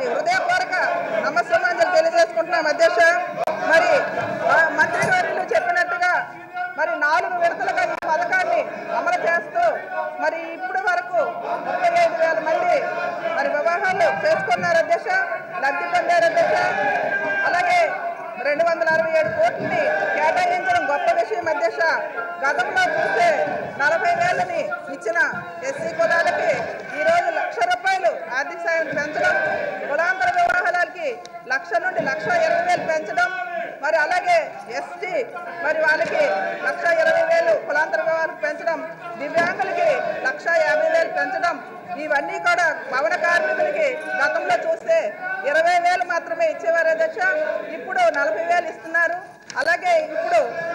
మరి హృదయపూర్వక నమస్సమాంజలు తెలియజేసుకుంటున్నాం అధ్యక్ష మరి ఆ, మంత్రి వర్యులు చెప్పినట్టుగా మరి నాలుగు విడతలుగా ఈ పథకాన్ని అమలు చేస్తూ మరి ఇప్పటి వరకు ముప్పై ఐదు వేల మంది మరి వివాహాలు చేసుకున్నారు అధ్యక్ష లబ్ధి పొందారు అధ్యక్ష అలాగే రెండు వందల అరవై ఏడు కోట్లని కేటాయించడం గొప్ప విషయం అధ్యక్ష గతంలో చూస్తే నలభై వేలని ఇచ్చిన ఎస్సీ కులాలకి ఈరోజు లక్ష రూపాయలు ఆర్థిక సాయం పెంచడం కులాంతర వివాహాలకి లక్ష నుండి లక్ష ఇరవై వేలు పెంచడం మరి అలాగే ఎస్టీ మరి వాళ్ళకి లక్ష ఇరవై వేలు కులాంతర వివాహాలు పెంచడం దివ్యాంగులకి లక్ష యాభై వేలు పెంచడం ఇవన్నీ కూడా భవన కార్మికులకి గతంలో చూస్తే ఇరవై వేలు మాత్రమే ఇచ్చేవారు అధ్యక్ష ఇప్పుడు నలభై వేలు ఇస్తున్నారు అలాగే ఇప్పుడు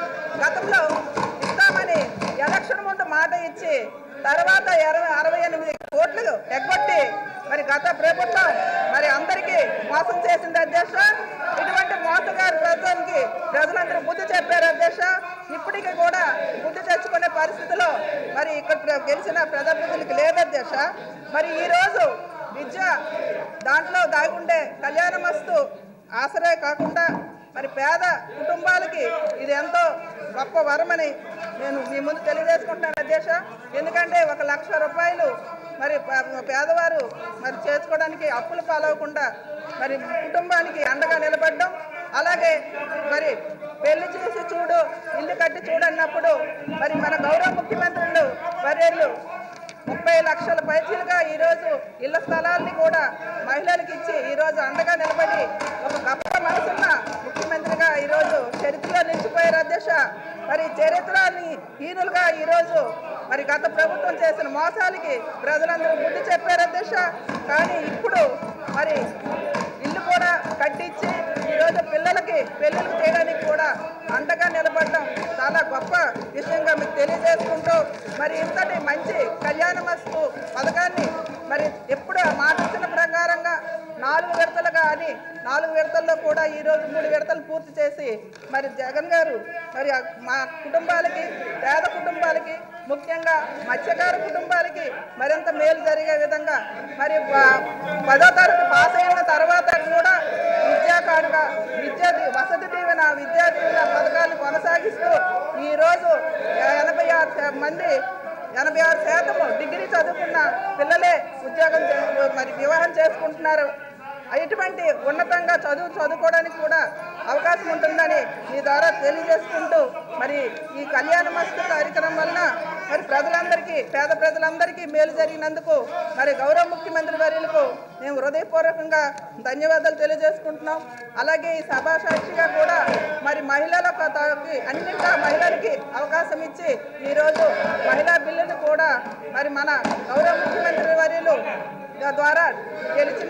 గతంలో ఇస్తామని ఎలక్షన్ ముందు మాట ఇచ్చి తర్వాత ఇరవై అరవై ఎనిమిది కోట్లు ఎగ్గొట్టి మరి గత ప్రభుత్వం మరి అందరికీ మోసం చేసింది అధ్యక్ష ఇటువంటి మోసగారు ప్రభుత్వానికి ప్రజలందరూ బుద్ధి చెప్పారు అధ్యక్ష ఇప్పటికీ కూడా బుద్ధి తెచ్చుకునే పరిస్థితిలో మరి ఇక్కడ ప్ర- గెలిచిన ప్రజాప్రతినిధులకు లేదు అధ్యక్ష మరి ఈ రోజు విద్య దాంట్లో దాగుండే కళ్యాణమస్తు ఆసరే కాకుండా మరి పేద కుటుంబాలకి ఇది ఎంతో గొప్ప వరమని నేను మీ ముందు తెలియజేసుకుంటున్నాను అధ్యక్ష ఎందుకంటే ఒక లక్ష రూపాయలు మరి ప- పేదవారు మరి చేసుకోవడానికి అప్పులు పాలవకుండా మరి కుటుంబానికి అండగా నిలబడడం అలాగే మరి పెళ్లి చేసి చూడు ఇల్లు కట్టి చూడు అన్నప్పుడు మరి మన గౌరవ ముఖ్యమంత్రులు వర్యులు ముప్పై లక్షల పైచీలుగా ఈరోజు ఇళ్ల స్థలాల్ని కూడా మహిళలకు ఇచ్చి ఈరోజు అండగా నిలబడి ఒక గొప్ప మనసున్న ముఖ్యమంత్రిగా ఈరోజు చరిత్రలో నిలిచిపోయారు అధ్యక్ష మరి చరిత్రని హీనులుగా ఈరోజు మరి గత ప్రభుత్వం చేసిన మోసాలకి ప్రజలందరూ బుద్ధి చెప్పారు అధ్యక్ష కానీ ఇప్పుడు మరి ఇల్లు కూడా కట్టించి ఈరోజు పిల్లలకి పెళ్ళిళ్ళు చేయడానికి కూడా అండగా నిలబడడం చాలా గొప్ప విషయంగా మీకు తెలియజేసుకుంటూ మరి ఇంతటి మంచి కళ్యాణమస్తు పథకాన్ని మరి ఎప్పుడు మాట ఇచ్చిన ప్రకారంగా నాలుగు విడతలుగా అని నాలుగు విడతల్లో కూడా ఈరోజు మూడు విడతలు పూర్తి చేసి మరి జగన్ గారు మరి ఆ మా కుటుంబాలకి పేద కుటుంబాలకి ముఖ్యంగా మత్స్యకార కుటుంబాలకి మరింత మేలు జరిగే విధంగా మరి ప- పదో తరగతి పాస్ అయిన తర్వాత కూడా విద్యా కానుక విద్యా దీ- వసతి దీవెన విద్యా దీవెన పథకాన్ని కొనసాగిస్తూ ఈరోజు ఎనభై ఆరు శా- మంది ఎనభై ఆరు శాతం డిగ్రీ చదువుకున్న పిల్లలే ఉద్యోగం చే- మరి వివాహం చేసుకుంటున్నారు ఇటువంటి ఉన్నతంగా చదువు చదువుకోవడానికి కూడా అవకాశం ఉంటుందని మీ ద్వారా తెలియజేసుకుంటూ మరి ఈ కళ్యాణ మస్తు కార్యక్రమం వలన మరి ప్రజలందరికీ పేద ప్రజలందరికీ మేలు జరిగినందుకు మరి గౌరవ ముఖ్యమంత్రి వర్యులకు మేము హృదయపూర్వకంగా ధన్యవాదాలు తెలియజేసుకుంటున్నాం అలాగే ఈ సభా సాక్షిగా కూడా మరి మహిళలకు తాకి అన్నింటా మహిళలకి అవకాశం ఇచ్చి ఈరోజు మహిళా బిల్లును కూడా మరి మన గౌరవ ముఖ్యమంత్రి వర్యులు ద్వారా గెలిచిన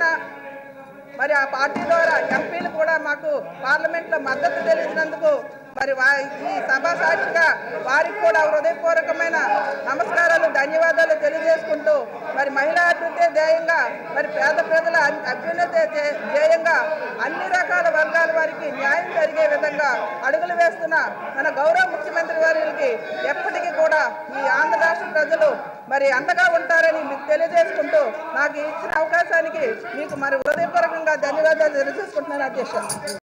మరి ఆ పార్టీ ద్వారా ఎంపీలు కూడా మాకు పార్లమెంట్లో మద్దతు తెలిసినందుకు మరి వా- ఈ సభా సాక్షిగా వారికి కూడా హృదయపూర్వకమైన నమస్కారాలు ధన్యవాదాలు తెలియజేసుకుంటూ మరి మహిళా అభివృద్ధి ధ్యేయంగా మరి పేద ప్రజల అభి- అభ్యున్నతి ధ్యే- ధ్యేయంగా అన్ని రకాల వర్గాల వారికి న్యాయం జరిగే విధంగా అడుగులు వేస్తున్న మన గౌరవ ముఖ్యమంత్రి వారికి ఎప్పటికీ కూడా ఈ ఆంధ్ర రాష్ట్ర ప్రజలు మరి అండగా ఉంటారని మీకు తెలియజేసుకుంటూ నాకు ఇచ్చిన అవకాశానికి మీకు మరి హృదయపూర్వకంగా ధన్యవాదాలు తెలియజేసుకుంటున్నాను అధ్యక్ష